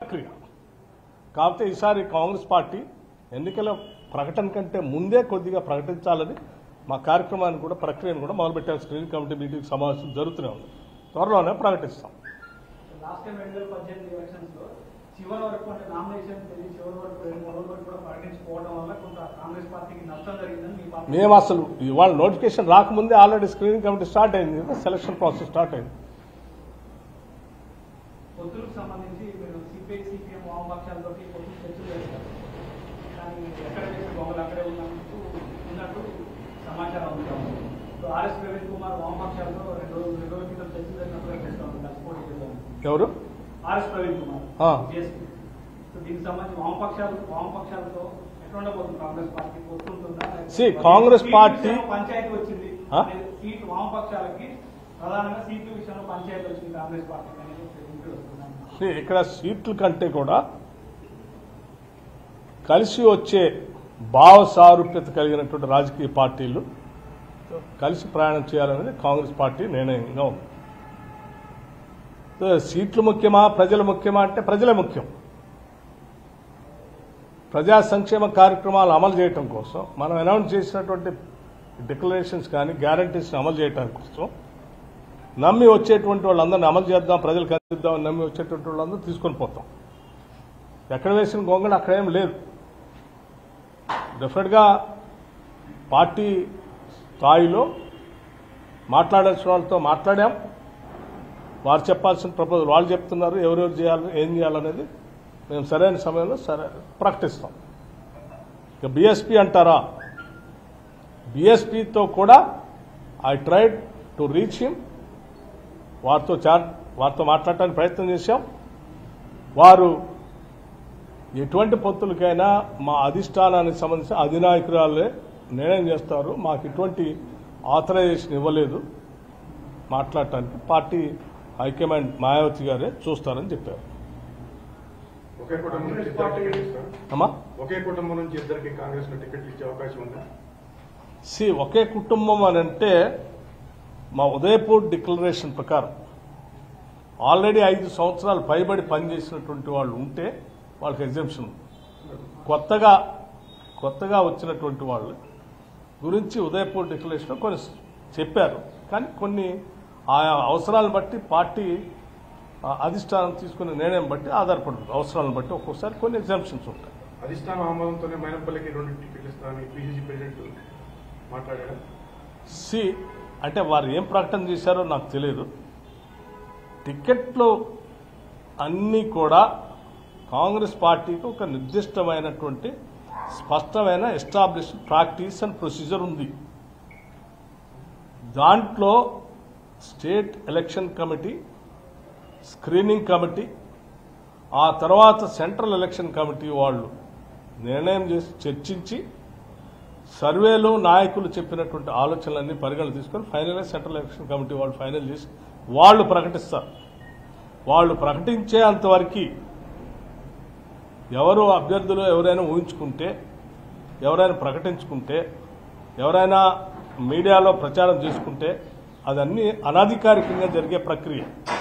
ప్రక్రియ కాకపోతే ఈసారి కాంగ్రెస్ పార్టీ ఎన్నికల ప్రకటన కంటే ముందే కొద్దిగా ప్రకటించాలని మా కార్యక్రమాన్ని కూడా ప్రక్రియను కూడా మొదలుపెట్టాం స్క్రీనింగ్ కమిటీ మీటింగ్ సమావేశం జరుగుతూనే ఉంది త్వరలోనే ప్రకటిస్తాం లాస్ట్ టైం రెండు వేల పద్దెనిమిది ఎలక్షన్స్ లో చివరి వరకు అంటే నామినేషన్ తెలియ చివరి వరకు రెండు మూడు రోజుల వరకు కూడా ప్రకటించుకోవడం వల్ల కొంత కాంగ్రెస్ పార్టీకి నష్టం జరిగిందని మీ పార్టీ మేము అసలు ఇవాళ నోటిఫికేషన్ రాకముందే ఆల్రెడీ స్క్రీనింగ్ కమిటీ స్టార్ట్ అయింది కదా సెలక్షన్ ప్రాసెస్ స్టార్ట్ అయింది పొత్తులకు సంబంధించి మీరు సిపిఐ సిపిఎం వామపక్షాలతో పొత్తులు చర్చలు చేస్తారు కానీ ఎక్కడ చేసిన గొప్పలు అక్కడే ఉన్నట్టు ఉన్నట్టు సమాచారం ఉంది ఇప్పుడు ఆర్ఎస్ ప్రవీణ్ కుమార్ వామపక్షాలతో రెండు రోజులు రెండు రోజుల క్రితం చర్చలు జరిగినప్పుడు చేస్తాం కలిసి పోటీ చేద్దాం ఎవరు ఆర్ఎస్ ప్రవీణ్ కుమార్ ఆ. జేఎస్పీ. సో దీనికి సంబంధించి వామపక్షాలు వామపక్షాలతో ఎట్లా ఉండబోతుంది కాంగ్రెస్ పార్టీ పొత్తుంటుందా See, కాంగ్రెస్ సీట్ల పార్టీ- విషయంలో పంచాయతీ వచ్చింది ఆ? అనేది సీట్ వామపక్షాలకి ప్రధానంగా సీట్ల విషయంలో పంచాయతీ వచ్చింది కాంగ్రెస్ పార్టీకి అనేది ఇంటి వస్తున్నాను See, ఇక్కడ సీట్ల కంటే కూడా కలిసి వచ్చే భావ సారూప్యత కలిగినటువంటి రాజకీయ పార్టీలు కలిసి ప్రయాణం చేయాలనేది కాంగ్రెస్ పార్టీ నిర్ణయంగా ఉంది సో, సీట్లు ముఖ్యమా ప్రజలు ముఖ్యమా అంటే ప్రజలే ముఖ్యం ప్రజా సంక్షేమ కార్యక్రమాలు అమలు చేయటం కోసం మనం అనౌన్స్ చేసినటువంటి డిక్లరేషన్స్ కానీ గ్యారంటీస్ అమలు చేయడం కోసం నమ్మి వచ్చేటువంటి వాళ్ళందరినీ అమలు చేద్దాం ప్రజలకు అందిద్దాం నమ్మి వచ్చేటువంటి వాళ్ళందరూ తీసుకొని పోతాం ఎక్కడ వేసిన గొంగళ అక్కడేం లేదు డెఫినెట్గా పార్టీ స్థాయిలో మాట్లాడాల్సిన వాళ్ళతో మాట్లాడాం వారు చెప్పాల్సిన ప్రపోజల్ వాళ్ళు చెప్తున్నారు ఎవరెవరు చేయాలి ఏం చేయాలనేది మేము సరైన సమయంలో సరే ప్రకటిస్తాం ఇక బీఎస్పీ అంటారా బీఎస్పీతో కూడా I tried to reach him వారితో చా వారితో మాట్లాడటానికి ప్రయత్నం చేశాం వారు ఎటువంటి పొత్తులకైనా మా అధిష్టానానికి సంబంధించిన అధినాయకురాలే నిర్ణయం చేస్తారు మాకు ఎటువంటి ఆథరైజేషన్ ఇవ్వలేదు మాట్లాడటానికి పార్టీ హైకమాండ్ మాయావతి గారే చూస్తారని చెప్పారు ఒకే కుటుంబం నుంచి ఇద్దరికి టికెట్ ఇస్తారు అమ్మా ఒకే కుటుంబం నుంచి ఇద్దరికి కాంగ్రెస్ లో టికెట్ ఇచ్చే అవకాశం ఉందా సి ఒకే కుటుంబం అని అంటే మా ఉదయపూర్ డిక్లరేషన్ ప్రకారం ఆల్రెడీ ఐదు సంవత్సరాలు పైబడి పనిచేసినటువంటి వాళ్ళు ఉంటే వాళ్ళకి ఎగ్జామ్షన్ కొత్తగా కొత్తగా వచ్చినటువంటి వాళ్ళు గురించి ఉదయపూర్ డిక్లరేషన్ కొన్ని చెప్పారు కానీ కొన్ని ఆయా అవసరాలను బట్టి పార్టీ ఆ, అధిష్టానం తీసుకునే నిర్ణయం బట్టి ఆధారపడుతుంది అవసరాలను బట్టి ఒక్కొక్కసారి కొన్ని ఎగ్జామ్షన్స్ ఉంటాయి అధిష్టానం ఆమోదంతోనే మైనంపల్లికి రెండు టికెట్లు ఇస్తారని పిసిసి ప్రెసిడెంట్ మాట్లాడారు సి అంటే వారు ఏం ప్రకటన చేశారో నాకు తెలియదు టికెట్లు అన్నీ కూడా కాంగ్రెస్ పార్టీకి ఒక నిర్దిష్టమైనటువంటి స్పష్టమైన ఎస్టాబ్లిష్ ప్రాక్టీస్ అండ్ ప్రొసీజర్ ఉంది దాంట్లో state election committee screening committee ఆ తర్వాత సెంట్రల్ ఎలక్షన్ కమిటీ వాళ్ళు నిర్ణయం చేసి చర్చించి సర్వేలో నాయకులు చెప్పినటువంటి ఆలోచనలన్నీ పరిగణన తీసుకొని ఫైనల్గా సెంట్రల్ ఎలక్షన్ కమిటీ వాళ్ళు ఫైనల్ చేసి వాళ్ళు ప్రకటిస్తారు వాళ్ళు ప్రకటించే అంతవరకు ఎవరు అభ్యర్థులు ఎవరైనా ఊహించుకుంటే ఎవరైనా ప్రకటించుకుంటే ఎవరైనా మీడియాలో ప్రచారం చేసుకుంటే అదన్నీ అనధికారికంగా జరిగే ప్రక్రియ